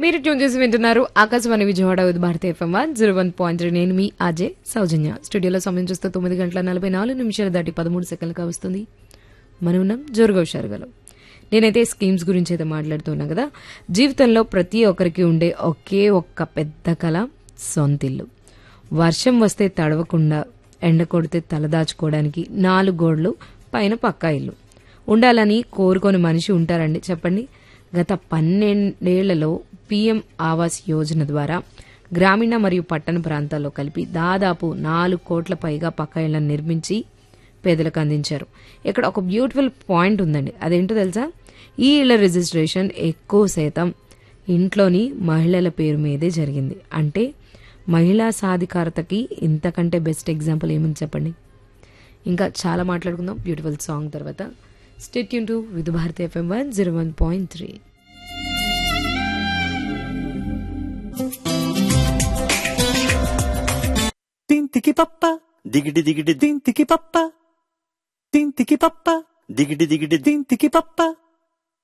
మీరు ట్యూన్ చేసి వింటున్నారు Akashvani Vijayawada Vividh Bharati FM one zero one point three నేను మీ అజయ్ సౌజన్య స్టూడియోలో సమయం చూస్తే తొమ్మిది గంటల నలభై నాలుగు నిమిషాలు దాటి పదమూడు సెకండ్లుగా వస్తుంది మనం ఉన్నాం జోరుగా హుషారుగలం నేనైతే స్కీమ్స్ గురించి అయితే మాట్లాడుతున్నా కదా జీవితంలో ప్రతి ఒక్కరికి ఉండే ఒకే ఒక్క పెద్ద కళ సొంతిల్లు వర్షం వస్తే తడవకుండా ఎండ కొడితే తలదాచుకోవడానికి నాలుగు గోడలు పైన పక్కా ఇల్లు ఉండాలని కోరుకొని మనిషి ఉంటారండి చెప్పండి గత పన్నెండేళ్లలో పీఎం ఆవాస్ యోజన ద్వారా గ్రామీణ మరియు పట్టణ ప్రాంతాల్లో కలిపి దాదాపు నాలుగు కోట్ల పైగా పక్కా ఇళ్లను నిర్మించి పేదలకు అందించారు ఇక్కడ ఒక బ్యూటిఫుల్ పాయింట్ ఉందండి అదేంటో తెలుసా ఈ ఇళ్ల రిజిస్ట్రేషన్ ఎక్కువ శాతం ఇంట్లోని మహిళల పేరు మీదే జరిగింది అంటే మహిళా సాధికారతకి ఇంతకంటే బెస్ట్ ఎగ్జాంపుల్ ఏమని చెప్పండి ఇంకా చాలా మాట్లాడుకుందాం బ్యూటిఫుల్ సాంగ్ తర్వాత స్టేట్ యూన్ to Vividh Bharati FM one zero one point three తింతికి పప్ప దిగిడి దిగిడి తింతికి పప్ప తింతికి పప్ప దిగిడి దిగిడి తింతికి పప్ప